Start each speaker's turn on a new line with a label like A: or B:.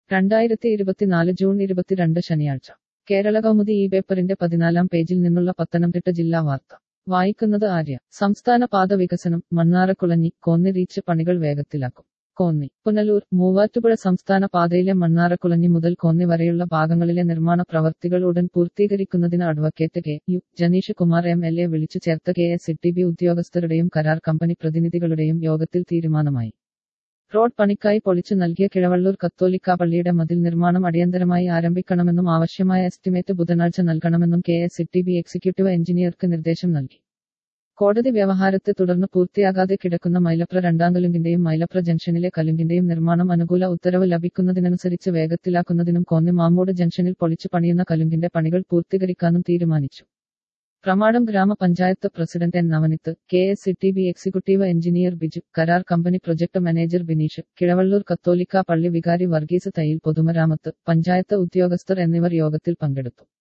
A: രണ്ടായിരത്തി ഇരുപത്തിനാല് ജൂൺ ഇരുപത്തിരണ്ട് ശനിയാഴ്ച കേരള കൗമുദി ഈ പേപ്പറിന്റെ പതിനാലാം പേജിൽ നിന്നുള്ള പത്തനംതിട്ട ജില്ലാ വാർത്ത വായിക്കുന്നത് ആര്യ സംസ്ഥാന പാത വികസനം മണ്ണാറക്കുളഞ്ഞി കോന്നി റീച്ച് പണികൾ വേഗത്തിലാക്കും കോന്നി പുനലൂർ മൂവാറ്റുപുഴ സംസ്ഥാന പാതയിലെ മണ്ണാറക്കുളഞ്ഞി മുതൽ കോന്നി വരെയുള്ള ഭാഗങ്ങളിലെ നിർമ്മാണ പ്രവർത്തികൾ ഉടൻ പൂർത്തീകരിക്കുന്നതിന് advocate K U Janeesh Kumar M L A വിളിച്ചു ചേർത്ത കെ എസ് ഇ ബി ഉദ്യോഗസ്ഥരുടെയും കരാർ കമ്പനി പ്രതിനിധികളുടെയും യോഗത്തിൽ തീരുമാനമായി റോഡ് പണിക്കായി പൊളിച്ചു നൽകിയ കിഴവള്ളൂർ കത്തോലിക്ക പള്ളിയുടെ മതിൽ നിർമ്മാണം അടിയന്തരമായി ആരംഭിക്കണമെന്നും ആവശ്യമായ എസ്റ്റിമേറ്റ് ബുധനാഴ്ച നൽകണമെന്നും K S E B executive എഞ്ചിനീയർക്ക് നിർദ്ദേശം നൽകി കോടതി വ്യവഹാരത്തെ തുടർന്ന് പൂർത്തിയാകാതെ കിടക്കുന്ന മൈലപ്ര രണ്ടാം കലുങ്കിന്റെയും മൈലപ്ര ജംഗ്ഷനിലെ കലുങ്കിന്റെയും നിർമ്മാണം അനുകൂല ഉത്തരവ് ലഭിക്കുന്നതിനനുസരിച്ച് വേഗത്തിലാക്കുന്നതിനും കോന്നി മാമൂട് ജംഗ്ഷനിൽ പൊളിച്ചു പണിയുന്ന കലുങ്കിന്റെ പണികൾ പൂർത്തീകരിക്കാനും തീരുമാനിച്ചു പ്രമാടം ഗ്രാമപഞ്ചായത്ത് president N Navaneeth K S C T B executive engineer Biju കരാർ കമ്പനി പ്രൊജക്ട് മാനേജർ ബിനീഷ് കിഴവള്ളൂർ കത്തോലിക്ക പള്ളി വികാരി വർഗീസ് തയ്യിൽ പൊതുമരാമത്ത് പഞ്ചായത്ത് ഉദ്യോഗസ്ഥർ എന്നിവർ യോഗത്തിൽ പങ്കെടുത്തു